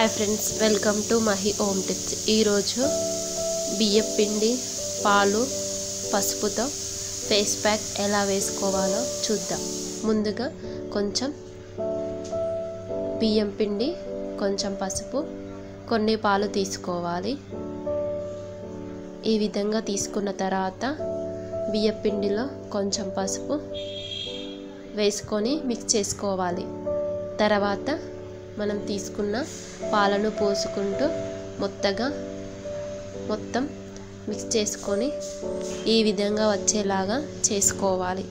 hi friends welcome to Mahi home tips ఈరోజు బియ్యం పిండి పాలు పసుపుతో ఫేస్ ప్యాక్ ఎలా వేసుకోవాలో చూద్దాం ముందుగా కొంచెం బియ్యం పిండి కొంచెం పసుపు కొన్ని పాలు తీసుకోవాలి ఈ విధంగా తీసుకున్న తర్వాత బియ్యం పిండిలో కొంచెం పసుపు వేసుకొని మిక్స్ చేసుకోవాలి తర్వాత మనం తీసుకున్న పాలను పోసుకుంటూ మొత్తగా మొత్తం మిక్స్ చేసుకొని ఈ విధంగా వచ్చేలాగా చేసుకోవాలి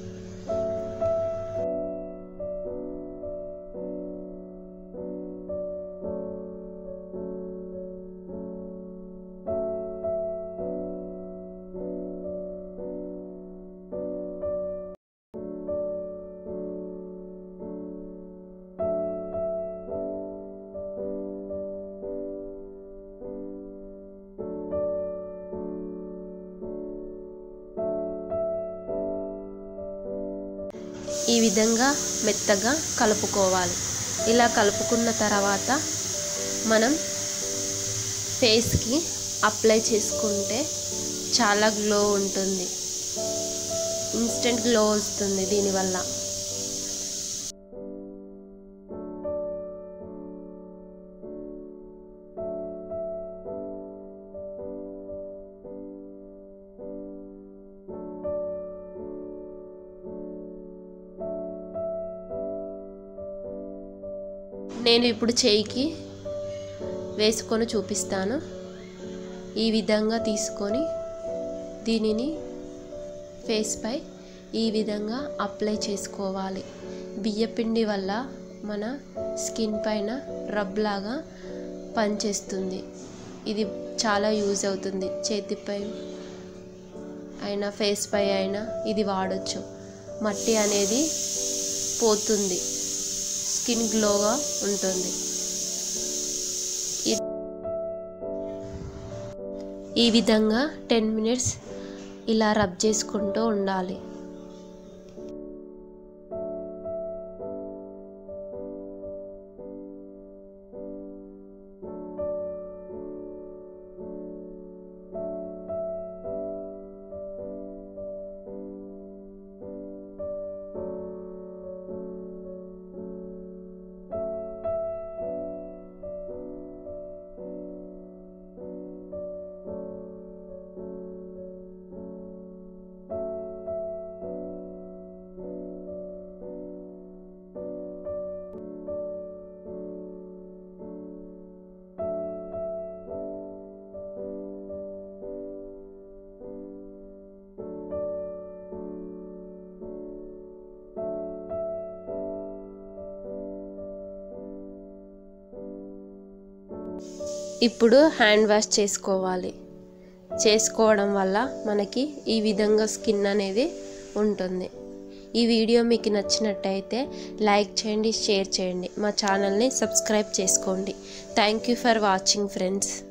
ఈ విధంగా మెత్తగా కలుపుకోవాలి ఇలా కలుపుకున్న తర్వాత మనం ఫేస్కి అప్లై చేసుకుంటే చాలా గ్లో ఉంటుంది ఇన్స్టెంట్ గ్లో వస్తుంది దీనివల్ల నేను ఇప్పుడు చేయికి వేసుకొని చూపిస్తాను ఈ విధంగా తీసుకొని దీనిని ఫేస్పై ఈ విధంగా అప్లై చేసుకోవాలి బియ్యపిండి వల్ల మన స్కిన్ పైన రబ్ లాగా పనిచేస్తుంది ఇది చాలా యూజ్ అవుతుంది చేతిపై అయినా ఫేస్ పై అయినా ఇది వాడచ్చు మట్టి అనేది పోతుంది స్కిన్ గ్లోగా ఉంటుంది ఈ విధంగా టెన్ మినిట్స్ ఇలా రబ్ చేసుకుంటూ ఉండాలి ఇప్పుడు హ్యాండ్ వాష్ చేసుకోవాలి చేసుకోవడం వల్ల మనకి ఈ విధంగా స్కిన్ అనేది ఉంటుంది ఈ వీడియో మీకు నచ్చినట్టయితే లైక్ చేయండి షేర్ చేయండి మా ఛానల్ని సబ్స్క్రైబ్ చేసుకోండి thank you for watching friends